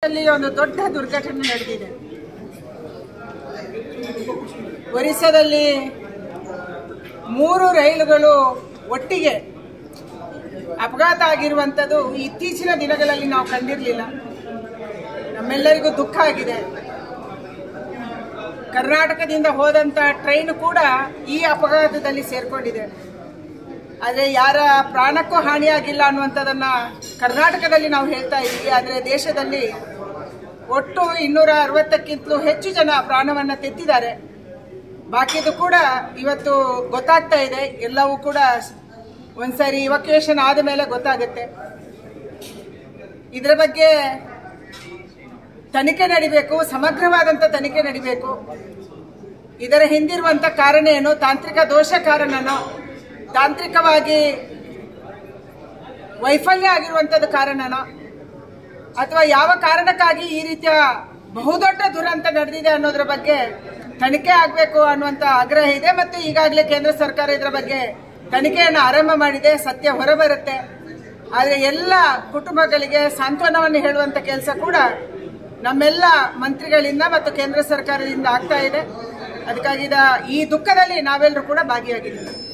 ಅಲ್ಲಿ ಒಂದು ದೊಡ್ಡ ದುರ್ಘಟನೆ ನಡೆದಿದೆ ಒರಿಸ್ಸಾದಲ್ಲಿ ಮೂರು ರೈಲುಗಳು ಒಟ್ಟಿಗೆ ಅಪಘಾತ ಆಗಿರುವಂಥದ್ದು ಇತ್ತೀಚಿನ ದಿನಗಳಲ್ಲಿ ನಾವು ಕಂಡಿರಲಿಲ್ಲ ನಮ್ಮೆಲ್ಲರಿಗೂ ದುಃಖ ಆಗಿದೆ ಕರ್ನಾಟಕದಿಂದ ಹೋದಂತ ಟ್ರೈನ್ ಕೂಡ ಈ ಅಪಘಾತದಲ್ಲಿ ಸೇರ್ಕೊಂಡಿದೆ ಆದರೆ ಯಾರ ಪ್ರಾಣಕ್ಕೂ ಹಾನಿಯಾಗಿಲ್ಲ ಅನ್ನುವಂಥದ್ದನ್ನ ಕರ್ನಾಟಕದಲ್ಲಿ ನಾವು ಹೇಳ್ತಾ ಇದ್ದೀವಿ ಆದರೆ ದೇಶದಲ್ಲಿ ಒಟ್ಟು ಇನ್ನೂರ ಅರವತ್ತಕ್ಕಿಂತಲೂ ಹೆಚ್ಚು ಜನ ಪ್ರಾಣವನ್ನ ತೆತ್ತಿದ್ದಾರೆ ಬಾಕಿದು ಕೂಡ ಇವತ್ತು ಗೊತ್ತಾಗ್ತಾ ಇದೆ ಎಲ್ಲವೂ ಕೂಡ ಒಂದ್ಸರಿ ಇವಾಕ್ಯುಯೇಷನ್ ಆದ ಮೇಲೆ ಗೊತ್ತಾಗುತ್ತೆ ಇದರ ಬಗ್ಗೆ ತನಿಖೆ ನಡಿಬೇಕು ಸಮಗ್ರವಾದಂತ ತನಿಖೆ ನಡಿಬೇಕು ಇದರ ಹಿಂದಿರುವಂತ ಕಾರಣ ಏನು ತಾಂತ್ರಿಕ ದೋಷ ಕಾರಣನೋ ತಾಂತ್ರಿಕವಾಗಿ ವೈಫಲ್ಯ ಆಗಿರುವಂತದ್ದು ಕಾರಣನೋ ಅಥವಾ ಯಾವ ಕಾರಣಕ್ಕಾಗಿ ಈ ರೀತಿಯ ಬಹುದೊಡ್ಡ ದುರಂತ ನಡೆದಿದೆ ಅನ್ನೋದ್ರ ಬಗ್ಗೆ ತನಿಖೆ ಆಗಬೇಕು ಅನ್ನುವಂತ ಆಗ್ರಹ ಇದೆ ಮತ್ತು ಈಗಾಗಲೇ ಕೇಂದ್ರ ಸರ್ಕಾರ ಇದರ ಬಗ್ಗೆ ತನಿಖೆಯನ್ನು ಆರಂಭ ಮಾಡಿದೆ ಸತ್ಯ ಹೊರಬರುತ್ತೆ ಆದರೆ ಎಲ್ಲ ಕುಟುಂಬಗಳಿಗೆ ಸಾಂತ್ವನವನ್ನು ಹೇಳುವಂತ ಕೆಲಸ ಕೂಡ ನಮ್ಮೆಲ್ಲ ಮಂತ್ರಿಗಳಿಂದ ಮತ್ತು ಕೇಂದ್ರ ಸರ್ಕಾರದಿಂದ ಆಗ್ತಾ ಇದೆ ಅದಕ್ಕಾಗಿ ಇದ- ಈ ದುಃಖದಲ್ಲಿ ನಾವೆಲ್ಲರೂ ಕೂಡ ಭಾಗಿಯಾಗಿದ್ದೀವಿ